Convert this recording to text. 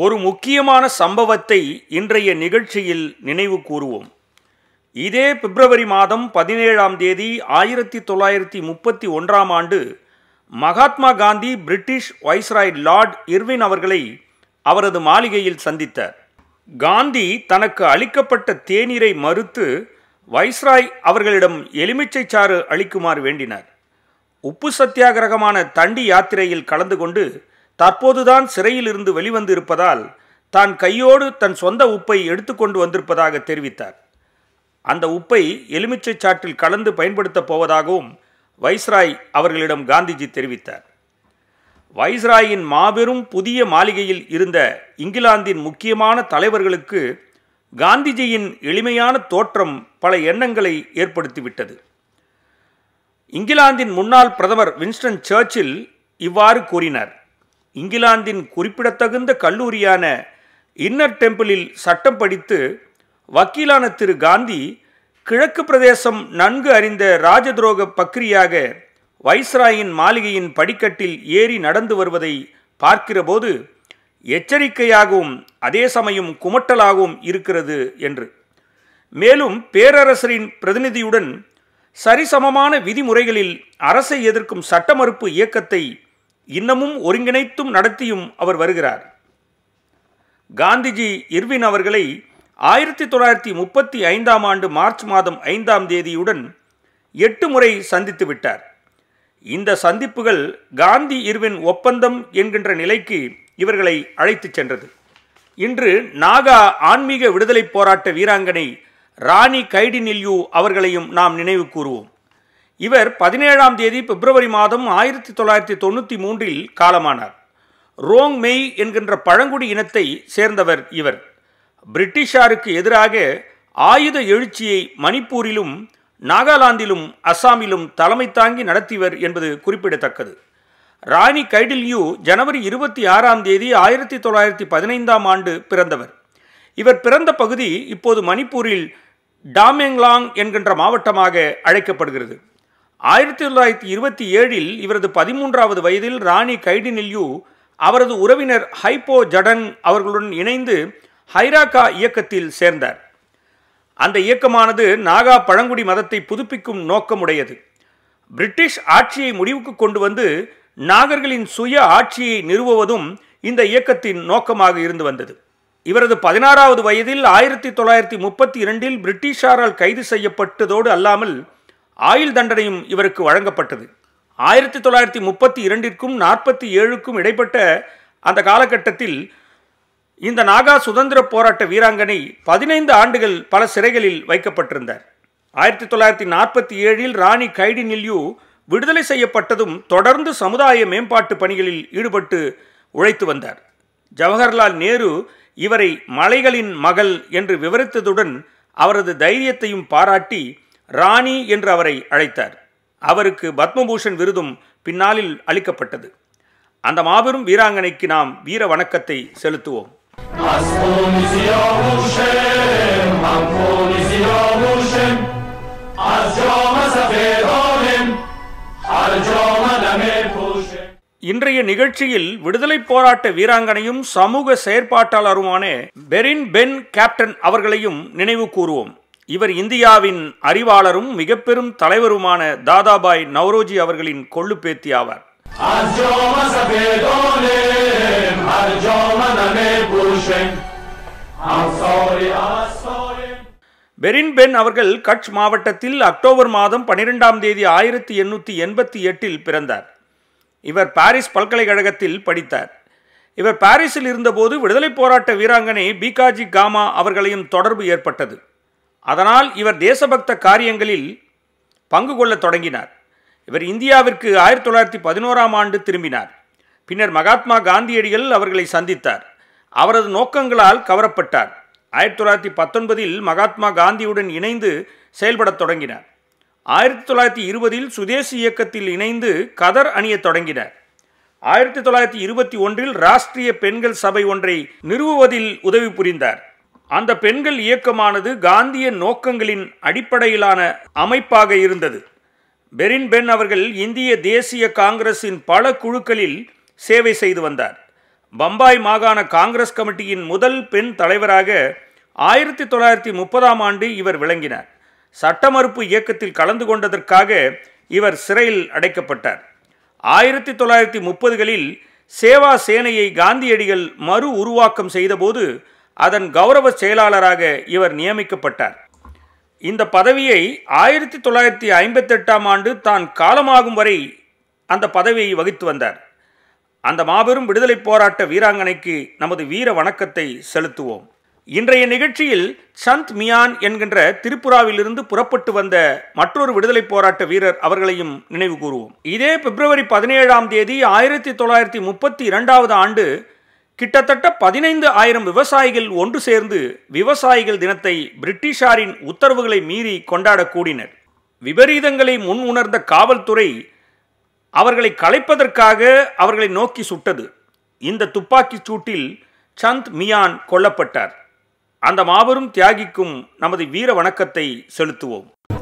ஒரு முக்கியமான சம்பவத்தை இன்றைய நிகழ்ச்சியில் நினைவு கூறுவோம் இதே பிப்ரவரி மாதம் பதினேழாம் தேதி ஆயிரத்தி தொள்ளாயிரத்தி முப்பத்தி ஒன்றாம் ஆண்டு Mahatma Gandhi British viceroy Lord Irwin அவர்களை அவரது மாளிகையில் சந்தித்தார் காந்தி தனக்கு அளிக்கப்பட்ட தேநீரை மறுத்து வைஸ்ராய் அவர்களிடம் எலுமிச்சை சாறு அளிக்குமாறு வேண்டினார் உப்பு சத்தியாகிரகமான தண்டி யாத்திரையில் கலந்து கொண்டு தற்போதுதான் சிறையில் இருந்து வெளிவந்து இருப்பதால் தான் கையோடு தன் சொந்த உப்பை எடுத்துக்கொண்டு வந்திருப்பதாக தெரிவித்தார் அந்த உப்பை எலுமிச்சை சாற்றில் கலந்து பயன்படுத்தப் போவதாகவும் வைஸ்ராய் அவர்களிடம் காந்திஜி தெரிவித்தார் வைஸ்ராயின் மாபெரும் புதிய மாளிகையில் இருந்த இங்கிலாந்தின் முக்கியமான தலைவர்களுக்கு காந்திஜியின் எளிமையான தோற்றம் பல எண்ணங்களை ஏற்படுத்திவிட்டது இங்கிலாந்தின் முன்னாள் பிரதமர் வின்ஸ்டன் சர்ச்சில் இவ்வாறு கூறினார் இங்கிலாந்தின் குறிப்பிடத்தகுந்த கல்லூரியான இன்னர் டெம்பிளில் சட்டம் படித்து வக்கீலான திரு காந்தி கிழக்கு பிரதேசம் நன்கு அறிந்த ராஜதுரோக பக்ரியாக வைஸ்ராயின் மாளிகையின் படிக்கட்டில் ஏறி நடந்து வருவதை பார்க்கிறபோது எச்சரிக்கையாகவும் அதே சமயம் குமட்டலாகவும் இருக்கிறது என்று மேலும் பேரரசரின் பிரதிநிதியுடன் சரிசமமான விதிமுறைகளில் அரசை எதிர்க்கும் சட்ட மறுப்பு இயக்கத்தை இன்னமும் ஒருங்கிணைத்தும் நடத்தியும் அவர் வருகிறார் காந்திஜி இர்வின் அவர்களை ஆயிரத்தி தொள்ளாயிரத்தி முப்பத்தி ஐந்தாம் ஆண்டு மார்ச் மாதம் ஐந்தாம் தேதியுடன் எட்டு முறை சந்தித்து விட்டார் இந்த சந்திப்புகள் காந்தி இர்வின் ஒப்பந்தம் என்கின்ற நிலைக்கு இவர்களை அழைத்துச் சென்றது இன்று நாகா ஆன்மீக விடுதலை போராட்ட வீராங்கனை ராணி கைடினில்யூ அவர்களையும் நாம் நினைவு கூறுவோம் இவர் பதினேழாம் தேதி பிப்ரவரி மாதம் ஆயிரத்தி தொள்ளாயிரத்தி தொண்ணூற்றி மூன்றில் காலமானார் ரோங் மெய் என்கின்ற பழங்குடி இனத்தை சேர்ந்தவர் இவர் பிரிட்டிஷாருக்கு எதிராக ஆயுத எழுச்சியை மணிப்பூரிலும் நாகாலாந்திலும் அஸ்ஸாமிலும் தலைமை தாங்கி நடத்தியவர் என்பது குறிப்பிடத்தக்கது ராணி கைடில்யூ ஜனவரி இருபத்தி ஆறாம் தேதி ஆயிரத்தி தொள்ளாயிரத்தி பதினைந்தாம் ஆண்டு பிறந்தவர் இவர் பிறந்த பகுதி இப்போது மணிப்பூரில் டாமெங்லாங் என்கின்ற மாவட்டமாக அழைக்கப்படுகிறது ஆயிரத்தி தொள்ளாயிரத்தி இருபத்தி ஏழில் இவரது பதிமூன்றாவது வயதில் ராணி கைடினில்யூ அவரது உறவினர் ஹைப்போ ஜடன் அவர்களுடன் இணைந்து ஹைராக்கா இயக்கத்தில் சேர்ந்தார் அந்த இயக்கமானது நாகா பழங்குடி மதத்தை புதுப்பிக்கும் நோக்கமுடையது பிரிட்டிஷ் ஆட்சியை முடிவுக்கு கொண்டு வந்து நாகர்களின் சுய ஆட்சியை நிறுவுவதும் இந்த இயக்கத்தின் நோக்கமாக இருந்து வந்தது இவரது பதினாறாவது வயதில் ஆயிரத்தி தொள்ளாயிரத்தி முப்பத்தி இரண்டில் பிரிட்டிஷாரால் கைது செய்யப்பட்டதோடு அல்லாமல் ஆயுள் தண்டனையும் இவருக்கு வழங்கப்பட்டது ஆயிரத்தி தொள்ளாயிரத்தி முப்பத்தி இரண்டிற்கும் நாற்பத்தி ஏழுக்கும் இடைப்பட்ட அந்த காலகட்டத்தில் இந்த நாகா சுதந்திர போராட்ட வீராங்கனை பதினைந்து ஆண்டுகள் பல சிறைகளில் வைக்கப்பட்டிருந்தார் ஆயிரத்தி தொள்ளாயிரத்தி நாற்பத்தி ஏழில் ராணி கைடி நில்யூ விடுதலை செய்யப்பட்டதும் தொடர்ந்து சமுதாய மேம்பாட்டு பணிகளில் ஈடுபட்டு உழைத்து வந்தார் ஜவஹர்லால் நேரு இவரை மலைகளின் மகள் என்று விவரித்ததுடன் அவரது தைரியத்தையும் பாராட்டி ராணி என்று அவரை அழைத்தார் அவருக்கு பத்மபூஷன் விருதும் பின்னாளில் அளிக்கப்பட்டது அந்த மாபெரும் வீராங்கனைக்கு நாம் வீர வணக்கத்தை செலுத்துவோம் Asconi Siyavushim, Anconi Siyavushim, Azjoma Safedonim, Arjoma Namepushim. இன்றைய நிகழ்ச்சியில் விடுதலை போராட்ட வீராங்கனையும் சமூக செயற்பாட்டாளருமான பெரின் பென் கேப்டன் அவர்களையும் நினைவு கூறுவோம் இவர் இந்தியாவின் அறிவாளரும் மிக பெரும் தலைவருமான தாதாபாய் நவ்ரோஜி அவர்களின் கொள்ளுப்பேத்தி ஆவார் Azjoma Safedonim, Arjoma Namepushim. I'm sorry, I'm sorry. Perin Ben அவர்கள் கட்ச் மாவட்டத்தில் அக்டோபர் மாதம் பனிரெண்டாம் தேதி ஆயிரத்தி எண்ணூற்றி எண்பத்தி எட்டில் பிறந்தார் இவர் பாரிஸ் பல்கலைக்கழகத்தில் படித்தார் இவர் பாரிஸில் இருந்தபோது விடுதலை போராட்ட வீராங்கனை பிகாஜி காமா அவர்களையும் தொடர்பு ஏற்பட்டது அதனால் இவர் தேசபக்த காரியங்களில் பங்கு கொள்ளத் தொடங்கினார் இவர் இந்தியாவிற்கு ஆயிரத்தி தொள்ளாயிரத்தி பதினோராம் ஆண்டு திரும்பினார் பின்னர் மகாத்மா காந்தியடிகள் அவர்களை சந்தித்தார் அவரது நோக்கங்களால் கவரப்பட்டார் ஆயிரத்தி தொள்ளாயிரத்தி பத்தொன்பதில் மகாத்மா காந்தியுடன் இணைந்து செயல்படத் தொடங்கினார் ஆயிரத்தி தொள்ளாயிரத்தி இருபதில் சுதேசி இயக்கத்தில் இணைந்து கதர் அணியத் தொடங்கினார் ஆயிரத்தி தொள்ளாயிரத்தி இருபத்தி ஒன்றில் ராஷ்டிரிய பெண்கள் சபை ஒன்றை நிறுவுவதில் உதவி புரிந்தார் அந்த பெண்கள் இயக்கமானது காந்திய நோக்கங்களின் அடிப்படையிலான அமைப்பாக இருந்தது பெரின் பென் அவர்கள் இந்திய தேசிய காங்கிரசின் பல குழுக்களில் சேவை செய்து வந்தார் பம்பாய் மாகாண காங்கிரஸ் கமிட்டியின் முதல் பெண் தலைவராக ஆயிரத்தி தொள்ளாயிரத்தி முப்பதாம் ஆண்டு இவர் விளங்கினார் சட்ட மறுப்பு இயக்கத்தில் கலந்து கொண்டதற்காக இவர் சிறையில் அடைக்கப்பட்டார் ஆயிரத்தி தொள்ளாயிரத்தி முப்பதுகளில் சேவா சேனையை காந்தியடிகள் மறு உருவாக்கம் செய்தபோது அதன் கௌரவ செயலாளராக இவர் நியமிக்கப்பட்டார் இந்த பதவியை ஆயிரத்தி தொள்ளாயிரத்தி ஐம்பத்தெட்டாம் ஆண்டு தான் காலமாகும் வரை அந்த பதவியை வகித்து வந்தார் அந்த மாபெரும் விடுதலை போராட்ட வீராங்கனைக்கு நமது வீர வணக்கத்தை செலுத்துவோம் இன்றைய நிகழ்ச்சியில் சந்த் மியான் என்கின்ற திரிபுராவிலிருந்து புறப்பட்டு வந்த மற்றொரு விடுதலை போராட்ட வீரர் அவர்களையும் நினைவு கூறுவோம் இதே பிப்ரவரி பதினேழாம் தேதி ஆயிரத்தி தொள்ளாயிரத்தி முப்பத்தி இரண்டாவது ஆண்டு கிட்டத்தட்ட பதினைந்து ஆயிரம் விவசாயிகள் ஒன்று சேர்ந்து விவசாயிகள் தினத்தை பிரிட்டிஷாரின் உத்தரவுகளை மீறி கொண்டாட கூடினர் விபரீதங்களை முன் உணர்ந்த காவல்துறை அவர்களை கலைப்பதற்காக அவர்களை நோக்கி சுட்டது இந்த துப்பாக்கிச் சூட்டில் சந்த் மியான் கொல்லப்பட்டார் அந்த மாபெரும் தியாகிக்கும் நமது வீர வணக்கத்தை செலுத்துவோம்